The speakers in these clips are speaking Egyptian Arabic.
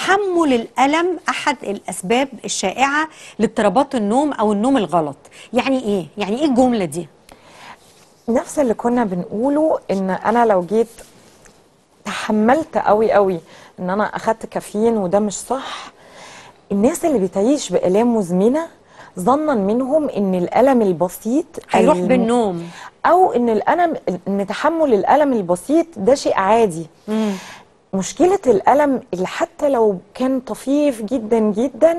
تحمل الالم احد الاسباب الشائعه لاضطرابات النوم او النوم الغلط يعني ايه يعني ايه الجمله دي نفس اللي كنا بنقوله ان انا لو جيت تحملت قوي قوي ان انا اخدت كافيين وده مش صح الناس اللي بتعيش بالام مزمنه ظنا منهم ان الالم البسيط هيروح الم- بالنوم او ان الالم ان تحمل الالم البسيط ده شيء عادي مم. مشكله الالم اللي حتى لو كان طفيف جدا جدا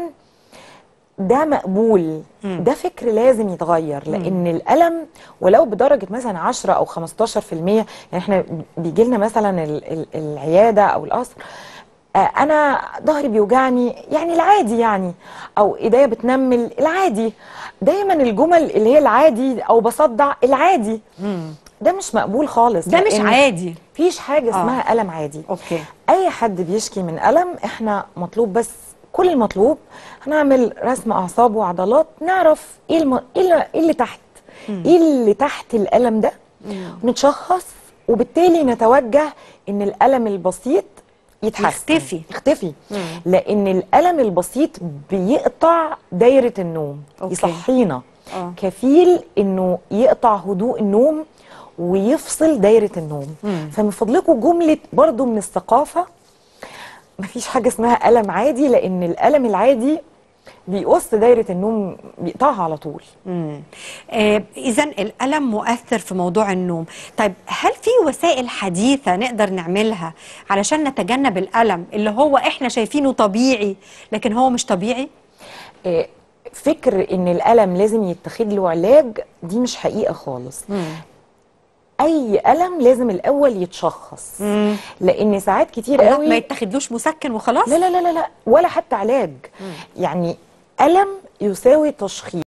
ده مقبول ده فكر لازم يتغير لان الالم ولو بدرجه مثلا 10 او 15% يعني احنا بيجي لنا مثلا ال- ال- العياده او القصر آه، انا ظهري بيوجعني يعني العادي يعني او ايديا بتنمل العادي دايما الجمل اللي هي العادي او بصدع العادي ده مش مقبول خالص ده مش لأن عادي مفيش حاجه اسمها الم عادي اوكي اي حد بيشكي من الم احنا مطلوب بس كل المطلوب هنعمل رسم اعصاب وعضلات نعرف ايه الم... ايه اللي, إيه اللي تحت ايه اللي تحت الالم ده نتشخص وبالتالي نتوجه ان الالم البسيط يتحسن يختفي. يختفي لان الالم البسيط بيقطع دايره النوم أوكي. يصحينا آه. كفيل انه يقطع هدوء النوم ويفصل دايره النوم فمن فضلكم جمله برضو من الثقافه مفيش حاجه اسمها الم عادي لان الالم العادي بيقص دايره النوم بيقطعها على طول آه اذا الالم مؤثر في موضوع النوم طيب هل في وسائل حديثه نقدر نعملها علشان نتجنب الالم اللي هو احنا شايفينه طبيعي لكن هو مش طبيعي آه، فكر ان الالم لازم يتخذ له علاج دي مش حقيقه خالص اي الم لازم الاول يتشخص لان ساعات كتير الله، قوي ما يتاخدلوش مسكن وخلاص لا لا لا لا لا ولا حتى علاج يعني الم يساوي تشخيص